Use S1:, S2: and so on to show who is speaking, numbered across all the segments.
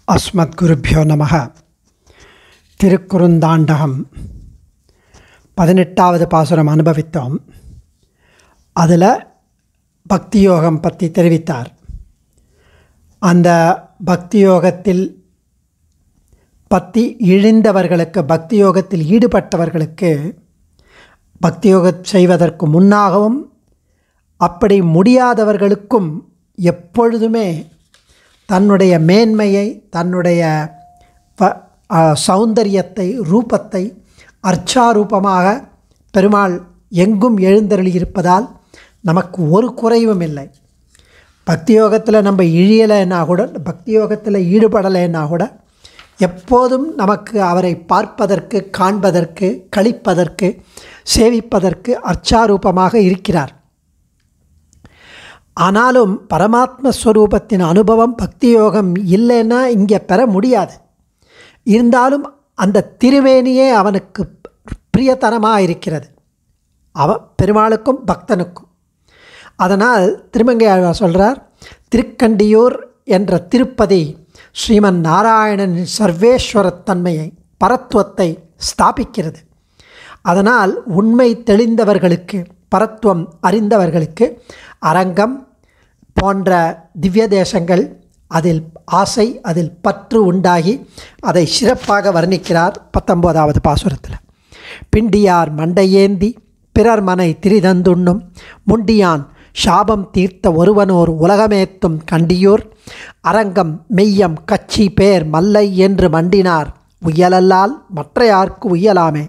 S1: அஸ்மத்குருப்பியோ நமக திருக்குறுந்தாண்டகம் பதினெட்டாவது பாசுரம் அனுபவித்தோம் அதில் பக்தி யோகம் பற்றி தெரிவித்தார் அந்த பக்தி யோகத்தில் பற்றி இழிந்தவர்களுக்கு பக்தி யோகத்தில் ஈடுபட்டவர்களுக்கு பக்தி யோகம் செய்வதற்கு முன்னாகவும் அப்படி முடியாதவர்களுக்கும் எப்பொழுதுமே தன்னுடைய மேன்மையை தன்னுடைய ப சௌந்தரியத்தை ரூபத்தை அர்ச்சாரூபமாக பெருமாள் எங்கும் எழுந்தருளியிருப்பதால் நமக்கு ஒரு குறைவும் இல்லை பக்தி யோகத்தில் நம்ம இழியலைன்னா கூட பக்தி யோகத்தில் ஈடுபடலைன்னா கூட எப்போதும் நமக்கு அவரை பார்ப்பதற்கு காண்பதற்கு கழிப்பதற்கு சேவிப்பதற்கு அர்ச்சாரூபமாக இருக்கிறார் ஆனாலும் பரமாத்ம ஸ்வரூபத்தின் அனுபவம் பக்தி யோகம் இல்லைன்னா இங்கே பெற முடியாது இருந்தாலும் அந்த திருவேணியே அவனுக்கு பிரியத்தனமாக இருக்கிறது அவ பெருமாளுக்கும் பக்தனுக்கும் அதனால் திருமங்கை ஆழ்வார் சொல்கிறார் திருக்கண்டியூர் என்ற திருப்பதி ஸ்ரீமன் நாராயணனின் சர்வேஸ்வரத்தன்மையை பரத்துவத்தை ஸ்தாபிக்கிறது அதனால் உண்மை தெளிந்தவர்களுக்கு பரத்துவம் அறிந்தவர்களுக்கு அரங்கம் போன்ற திவ்ய தேசங்கள் அதில் ஆசை அதில் பற்று உண்டாகி அதை சிறப்பாக வர்ணிக்கிறார் பத்தொம்போதாவது பாசுரத்தில் பிண்டியார் மண்டையேந்தி பிறர் மனை திரிதந்துண்ணும் முண்டியான் சாபம் தீர்த்த ஒருவனோர் உலகமேத்தும் கண்டியூர் அரங்கம் மெய்யம் கச்சி பேர் மல்லை என்று மண்டினார் உயலல்லால் மற்றையார்க்கு உயலாமே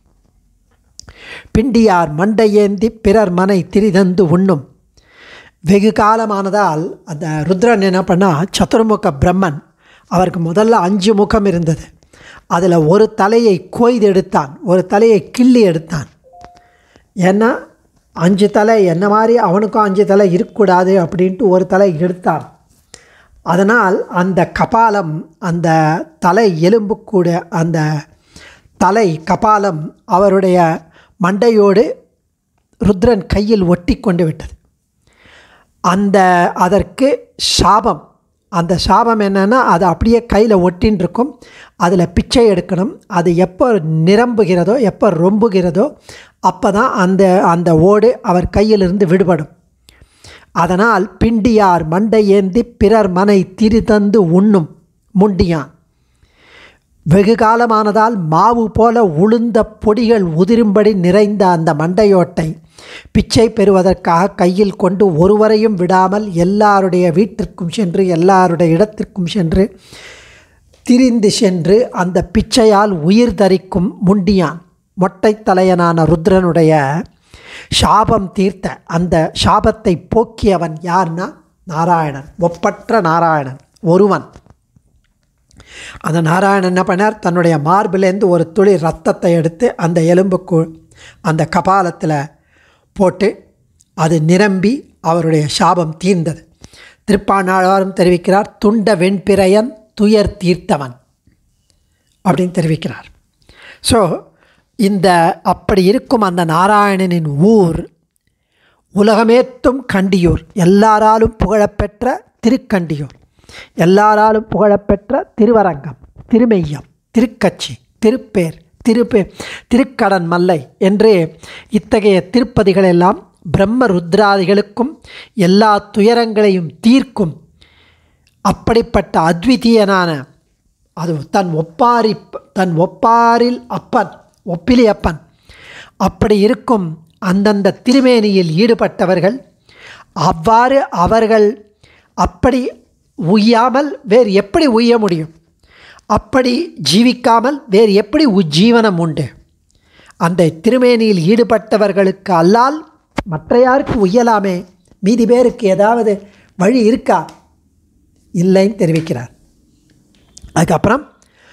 S1: பிண்டியார் மண்டையேந்தி பிறர் மனை திரிதந்து உண்ணும் வெகு காலமானதால் அந்த ருத்ரன் என்ன பண்ணால் சதுர்முக பிரம்மன் அவருக்கு முதல்ல அஞ்சு முகம் இருந்தது அதில் ஒரு தலையை கொய்து எடுத்தான் ஒரு தலையை கிள்ளி எடுத்தான் ஏன்னா அஞ்சு தலை என்ன மாதிரி அவனுக்கும் அஞ்சு தலை இருக்கக்கூடாது அப்படின்ட்டு ஒரு தலை எடுத்தான் அதனால் அந்த கபாலம் அந்த தலை எலும்பு கூட அந்த தலை கபாலம் அவருடைய மண்டையோடு ருத்ரன் கையில் ஒட்டி கொண்டு விட்டது அந்த அதற்கு சாபம் அந்த சாபம் என்னென்னா அது அப்படியே கையில் ஒட்டின்னு இருக்கும் அதில் பிச்சை எடுக்கணும் அது எப்போ நிரம்புகிறதோ எப்போ ரொம்புகிறதோ அப்போ தான் அந்த அந்த ஓடு அவர் கையிலிருந்து விடுபடும் அதனால் பிண்டியார் மண்டை ஏந்தி பிறர் மனை திரிதந்து உண்ணும் முண்டியான் வெகு காலமானதால் மாவு போல உளுந்த பொடிகள் உதிரும்படி நிறைந்த அந்த மண்டையோட்டை பிச்சை பெறுவதற்காக கையில் கொண்டு ஒருவரையும் விடாமல் எல்லாருடைய வீட்டிற்கும் சென்று எல்லாருடைய இடத்திற்கும் சென்று திரிந்து சென்று அந்த பிச்சையால் உயிர் தரிக்கும் முண்டியான் மொட்டைத்தலையனான ருத்ரனுடைய சாபம் தீர்த்த அந்த சாபத்தை போக்கியவன் யார்னா நாராயணன் ஒப்பற்ற நாராயணன் ஒருவன் அந்த நாராயணன் என்ன பண்ணார் தன்னுடைய மார்பிலேருந்து ஒரு துளி ரத்தத்தை எடுத்து அந்த எலும்புக்கு அந்த கபாலத்தில் போட்டு அது நிரம்பி அவருடைய சாபம் தீர்ந்தது திருப்பாணாழ்வாரும் தெரிவிக்கிறார் துண்ட வெண்பிறையன் துயர் தீர்த்தவன் அப்படின்னு தெரிவிக்கிறார் ஸோ இந்த அப்படி இருக்கும் அந்த நாராயணனின் ஊர் உலகமேத்தும் கண்டியூர் எல்லாராலும் புகழப்பெற்ற திருக்கண்டியூர் எல்லாராலும் புகழப்பெற்ற திருவரங்கம் திருமெய்யம் திருக்கட்சி திருப்பேர் திருப்பே திருக்கடன் மல்லை என்று இத்தகைய திருப்பதிகள் எல்லாம் பிரம்ம ருத்ராதிகளுக்கும் எல்லா துயரங்களையும் தீர்க்கும் அப்படிப்பட்ட அத்விதீயனான அது தன் ஒப்பாரி தன் ஒப்பாரில் அப்பன் ஒப்பிலி அப்பன் அப்படி இருக்கும் அந்தந்த திருமேனியில் ஈடுபட்டவர்கள் அவ்வாறு அவர்கள் அப்படி உய்யாமல் வேறு எப்படி உய்ய முடியும் அப்படி ஜீவிக்காமல் வேறு எப்படி உஜ்ஜீவனம் உண்டு அந்த திருமேனியில் ஈடுபட்டவர்களுக்கு அல்லால் மற்ற யாருக்கு உய்யலாமே மீதி பேருக்கு ஏதாவது வழி இருக்கா இல்லைன்னு தெரிவிக்கிறார் அதுக்கப்புறம்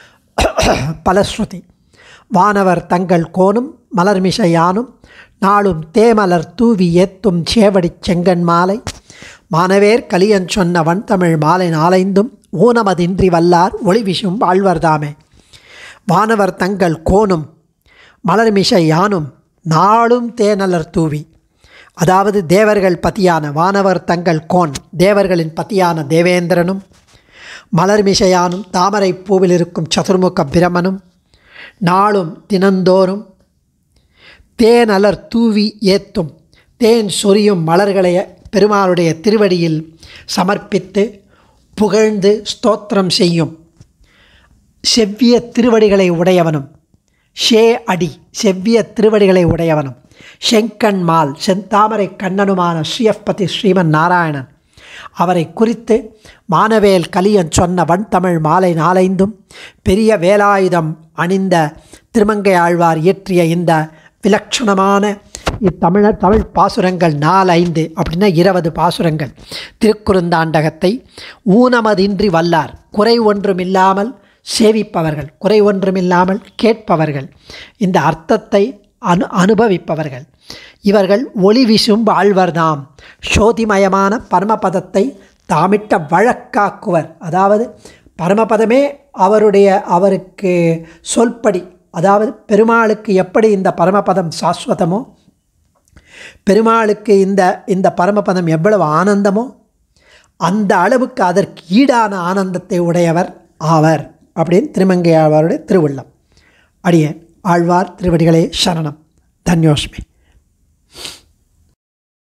S1: பலஸ்ருதி வானவர் தங்கள் கோணும் மலர்மிசையானும் நாளும் தேமலர் தூவி ஏத்தும் சேவடி செங்கன் மாலை மானவேர் கலியன் சொன்ன வன் தமிழ் மாலை நாளைந்தும் ஊனமதின்றி வல்லார் ஒளிவிசும் வாழ்வர்தாமே வானவர் தங்கள் கோணும் மலர்மிசை யானும் நாளும் தேனலர் தூவி அதாவது தேவர்கள் பத்தியான வானவர் தங்கள் கோன் தேவர்களின் பத்தியான தேவேந்திரனும் மலர்மிசையானும் தாமரை பூவில் இருக்கும் சதுர்முக பிரமனும் நாளும் தினந்தோறும் தேனலர் தூவி ஏத்தும் தேன் சொரியும் மலர்களை பெருமாளுடைய திருவடியில் சமர்ப்பித்து புகழ்ந்து ஸ்தோத்திரம் செய்யும் செவ்விய திருவடிகளை உடையவனும் ஷே அடி செவ்விய திருவடிகளை உடையவனும் செங்கண்மால் செந்தாமரை கண்ணனுமான ஸ்ரீயப்பதி ஸ்ரீமன் நாராயணன் அவரை குறித்து மானவேல் கலியன் சொன்ன வன்தமிழ் மாலை நாளைந்தும் பெரிய வேலாயுதம் அணிந்த திருமங்கை ஆழ்வார் இயற்றிய இந்த விலட்சணமான இத்தமிழர் தமிழ் பாசுரங்கள் நாலைந்து அப்படின்னா இருபது பாசுரங்கள் திருக்குறுந்தாண்டகத்தை ஊனமதின்றி வல்லார் குறை ஒன்றுமில்லாமல் சேவிப்பவர்கள் குறை ஒன்றுமில்லாமல் கேட்பவர்கள் இந்த அர்த்தத்தை அனு அனுபவிப்பவர்கள் இவர்கள் ஒளி வீசும் வாழ்வர்தாம் சோதிமயமான பரமபதத்தை தாமிட்ட வழக்காக்குவர் அதாவது பரமபதமே அவருடைய அவருக்கு சொல்படி அதாவது பெருமாளுக்கு எப்படி இந்த பரமபதம் சாஸ்வதமோ பெருமாளுக்கு இந்த இந்த பரமபதம் எவ்வளவு ஆனந்தமோ அந்த அளவுக்கு அதற்கு ஈடான ஆனந்தத்தை உடையவர் ஆவர் அப்படின்னு திருமங்கை ஆழ்வாருடைய திருவுள்ளம் அடியேன் ஆழ்வார் திருவடிகளே சரணம் தன்யோஸ்மி